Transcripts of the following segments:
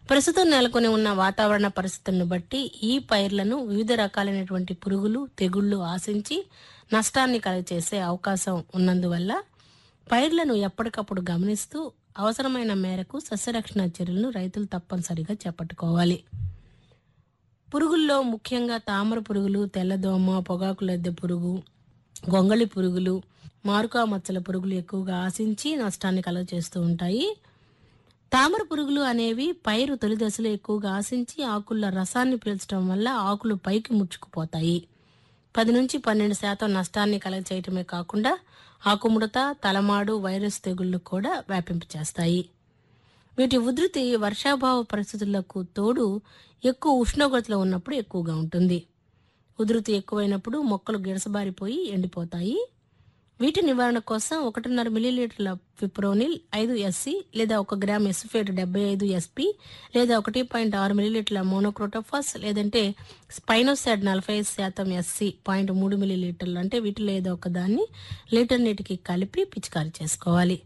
ప్రస్తుతం నెలకొని ఉన్న వాతావరణ పరిస్థితులను బట్టి ఈ పైర్లను వివిధ రకాలైనటువంటి పురుగులు తెగుళ్లు ఆశించి నష్టాన్ని కలుగచేసే అవకాశం ఉన్నందువల్ల పైర్లను ఎప్పటికప్పుడు గమనిస్తూ అవసరమైన మేరకు సస్యరక్షణ చర్యలను రైతులు తప్పనిసరిగా చేపట్టుకోవాలి పురుగుల్లో ముఖ్యంగా తామర పురుగులు తెల్లదోమ పొగాకు లద్దె పురుగు గొంగళి పురుగులు మారుకా మచ్చల పురుగులు ఎక్కువగా ఆశించి నష్టాన్ని కలుగచేస్తూ ఉంటాయి తామర పురుగులు అనేవి పైరు తొలి దశలో ఎక్కువగా ఆశించి ఆకుల రసాన్ని పీల్చడం వల్ల ఆకులు పైకి ముడుచుకుపోతాయి పది నుంచి పన్నెండు శాతం నష్టాన్ని కలగచేయటమే కాకుండా ఆకుముడత తలమాడు వైరస్ తెగుళ్లు కూడా వ్యాపింపచేస్తాయి వీటి ఉధృతి వర్షాభావ పరిస్థితులకు తోడు ఎక్కువ ఉష్ణోగ్రతలు ఉన్నప్పుడు ఎక్కువగా ఉంటుంది ఉధృతి ఎక్కువైనప్పుడు మొక్కలు గిడసబారిపోయి ఎండిపోతాయి వీటి నివారణ కోసం ఒకటిన్నర మిల్లీలీటర్ల ఫిప్రోనిల్ ఐదు ఎస్సి లేదా ఒక గ్రామ్ ఎస్ఫేట్ డెబ్బై ఐదు ఎస్పి లేదా ఒకటి పాయింట్ ఆరు మిల్లీలీటర్ల మోనోక్రోటోఫాస్ లేదంటే స్పైనోసాడ్ నలభై ఐదు శాతం ఎస్సి పాయింట్ మూడు మిల్లీలీటర్లు అంటే వీటిలో ఏదో ఒక దాన్ని లీటర్ నీటికి కలిపి పిచికారీ చేసుకోవాలి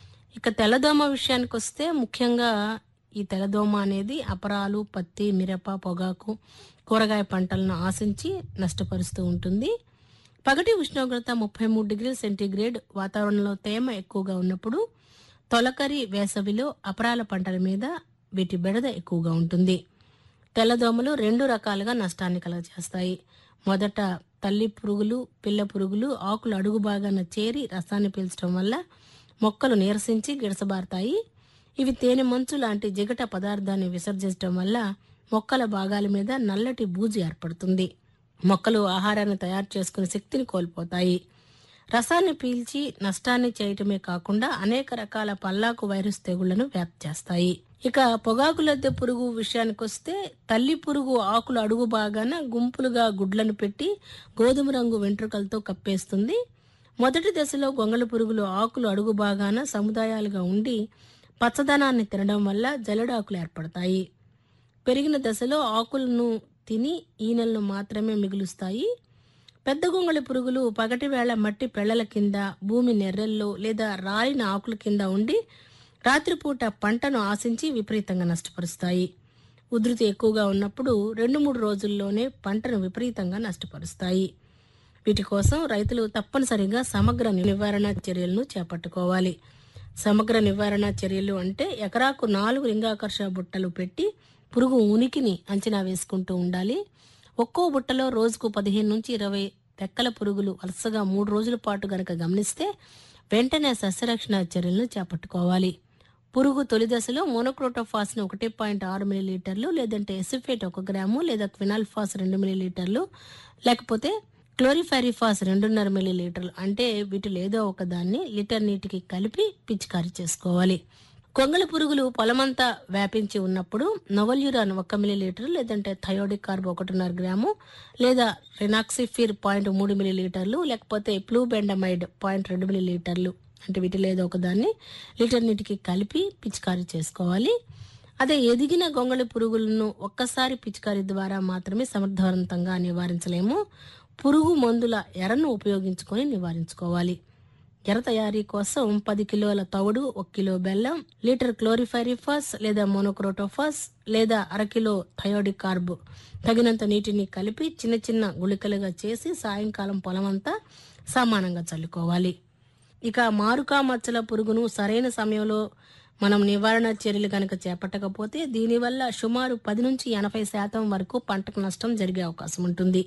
ఇక తెల్లదోమ విషయానికి వస్తే ముఖ్యంగా ఈ తెల్లదోమ అనేది అపరాలు పత్తి మిరప పొగాకు కూరగాయ పంటలను ఆశించి నష్టపరుస్తూ ఉంటుంది పగటి ఉష్ణోగ్రత ముప్పై మూడు డిగ్రీల సెంటీగ్రేడ్ వాతావరణంలో తేమ ఎక్కువగా ఉన్నప్పుడు తొలకరి వేసవిలో అపరాల పంటల మీద వీటి బెడద ఎక్కువగా ఉంటుంది తెల్లదోమలు రెండు రకాలుగా నష్టాన్ని కలుగజేస్తాయి మొదట తల్లి పురుగులు పిల్ల పురుగులు ఆకులు అడుగు భాగాన చేరి రసాన్ని పీల్చడం వల్ల మొక్కలు నీరసించి గిడసబారుతాయి ఇవి తేనె మంచు లాంటి జిగట పదార్థాన్ని విసర్జించడం వల్ల మొక్కల భాగాల మీద నల్లటి బూజు ఏర్పడుతుంది మొక్కలు ఆహారాన్ని తయారు చేసుకునే శక్తిని కోల్పోతాయి రసాన్ని పీల్చి నష్టాన్ని చేయటమే కాకుండా అనేక రకాల పల్లాకు వైరస్ తెగుళ్లను వ్యాప్తి చేస్తాయి ఇక పొగాకు లద్దె పురుగు విషయానికి వస్తే తల్లి పురుగు ఆకుల అడుగు భాగాన గుంపులుగా గుడ్లను పెట్టి గోధుమ రంగు వెంట్రుకలతో కప్పేస్తుంది మొదటి దశలో గొంగళి పురుగులు ఆకులు అడుగు భాగాన సముదాయాలుగా ఉండి పచ్చదనాన్ని తినడం వల్ల జల్లెడాకులు ఏర్పడతాయి పెరిగిన దశలో ఆకులను తిని ఈనెలను మాత్రమే మిగులుస్తాయి పెద్ద గొంగళి పురుగులు పగటి వేళ మట్టి పెళ్లల కింద భూమి నెర్రెల్లో లేదా రాలిన ఆకుల కింద ఉండి రాత్రిపూట పంటను ఆశించి విపరీతంగా నష్టపరుస్తాయి ఉధృతి ఎక్కువగా ఉన్నప్పుడు రెండు మూడు రోజుల్లోనే పంటను విపరీతంగా నష్టపరుస్తాయి వీటి కోసం రైతులు తప్పనిసరిగా సమగ్ర నివారణ చర్యలను చేపట్టుకోవాలి సమగ్ర నివారణ చర్యలు అంటే ఎకరాకు నాలుగు లింగాకర్ష బుట్టలు పెట్టి పురుగు ఉనికిని అంచనా వేసుకుంటూ ఉండాలి ఒక్కో బుట్టలో రోజుకు పదిహేను నుంచి ఇరవై తెక్కల పురుగులు వరుసగా మూడు రోజుల పాటు గనక గమనిస్తే వెంటనే సస్యరక్షణ చర్యలను చేపట్టుకోవాలి పురుగు తొలి దశలో మోనోక్రోటోఫాస్ ను ఒకటి పాయింట్ ఆరు మిలీలీటర్లు లేదంటే ఎసిఫేట్ ఒక గ్రాము లేదా క్వినాల్ఫాస్ రెండు మిలీలీటర్లు లేకపోతే క్లోరిఫైరిఫాస్ రెండున్నర మిలీలీటర్లు అంటే వీటిలో ఏదో ఒక దాన్ని లీటర్ నీటికి కలిపి పిచికారీ చేసుకోవాలి కొంగళ పురుగులు పొలమంతా వ్యాపించి ఉన్నప్పుడు నొవల్యూరాన్ ఒక మిలీలీటర్ లేదంటే థయోడిక్ కార్బ్ ఒకటిన్నర గ్రాము లేదా రినాక్సిఫిర్ పాయింట్ మూడు మిలీలీటర్లు లేకపోతే ప్లూబెండమైడ్ పాయింట్ రెండు మిలీలీటర్లు అంటే వీటిలో ఏదో ఒక దాన్ని లీటర్ నీటికి కలిపి పిచికారీ చేసుకోవాలి అదే ఎదిగిన గొంగళి పురుగులను ఒక్కసారి పిచికారీ ద్వారా మాత్రమే సమర్థవంతంగా నివారించలేము పురుగు మందుల ఎరను ఉపయోగించుకొని నివారించుకోవాలి ఎర తయారీ కోసం పది కిలోల తవుడు ఒక కిలో బెల్లం లీటర్ క్లోరిఫైరిఫాస్ లేదా మోనోక్రోటోఫాస్ లేదా అరకిలో థయోడిక్ కార్బ్ తగినంత నీటిని కలిపి చిన్న చిన్న గుళికలుగా చేసి సాయంకాలం పొలమంతా సమానంగా చల్లుకోవాలి ఇక మారుకా మచ్చల పురుగును సరైన సమయంలో మనం నివారణ చర్యలు కనుక చేపట్టకపోతే దీనివల్ల సుమారు పది నుంచి ఎనభై శాతం వరకు పంటకు నష్టం జరిగే అవకాశం ఉంటుంది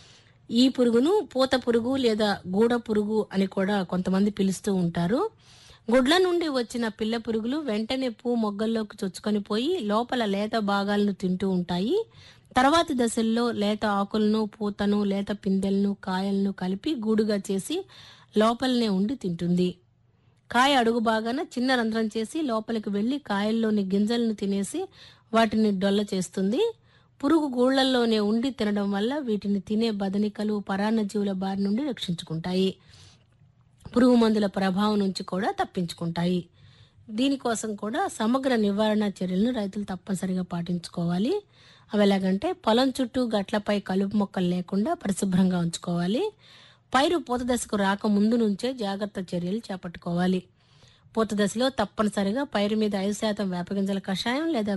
ఈ పురుగును పూత పురుగు లేదా గూడ పురుగు అని కూడా కొంతమంది పిలుస్తూ ఉంటారు గుడ్ల నుండి వచ్చిన పిల్ల పురుగులు వెంటనే పూ మొగ్గల్లోకి చొచ్చుకొని పోయి లోపల లేత భాగాలను తింటూ ఉంటాయి తర్వాతి దశల్లో లేత ఆకులను పూతను లేత పిందెలను కాయలను కలిపి గూడుగా చేసి లోపలనే ఉండి తింటుంది కాయ అడుగు భాగాన చిన్న రంధ్రం చేసి లోపలికి వెళ్లి కాయల్లోని గింజలను తినేసి వాటిని డొల్ల చేస్తుంది పురుగు గూళ్లల్లోనే ఉండి తినడం వల్ల వీటిని తినే బదనికలు పరాన్నజీవుల బారి నుండి రక్షించుకుంటాయి పురుగు మందుల ప్రభావం నుంచి కూడా తప్పించుకుంటాయి దీనికోసం కూడా సమగ్ర నివారణ చర్యలను రైతులు తప్పనిసరిగా పాటించుకోవాలి అవి ఎలాగంటే పొలం చుట్టూ గట్లపై కలుపు మొక్కలు లేకుండా పరిశుభ్రంగా ఉంచుకోవాలి పైరు పూత దశకు రాక ముందు నుంచే జాగ్రత్త చర్యలు చేపట్టుకోవాలి పూత దశలో తప్పనిసరిగా పైరు మీద ఐదు శాతం వేపగింజల కషాయం లేదా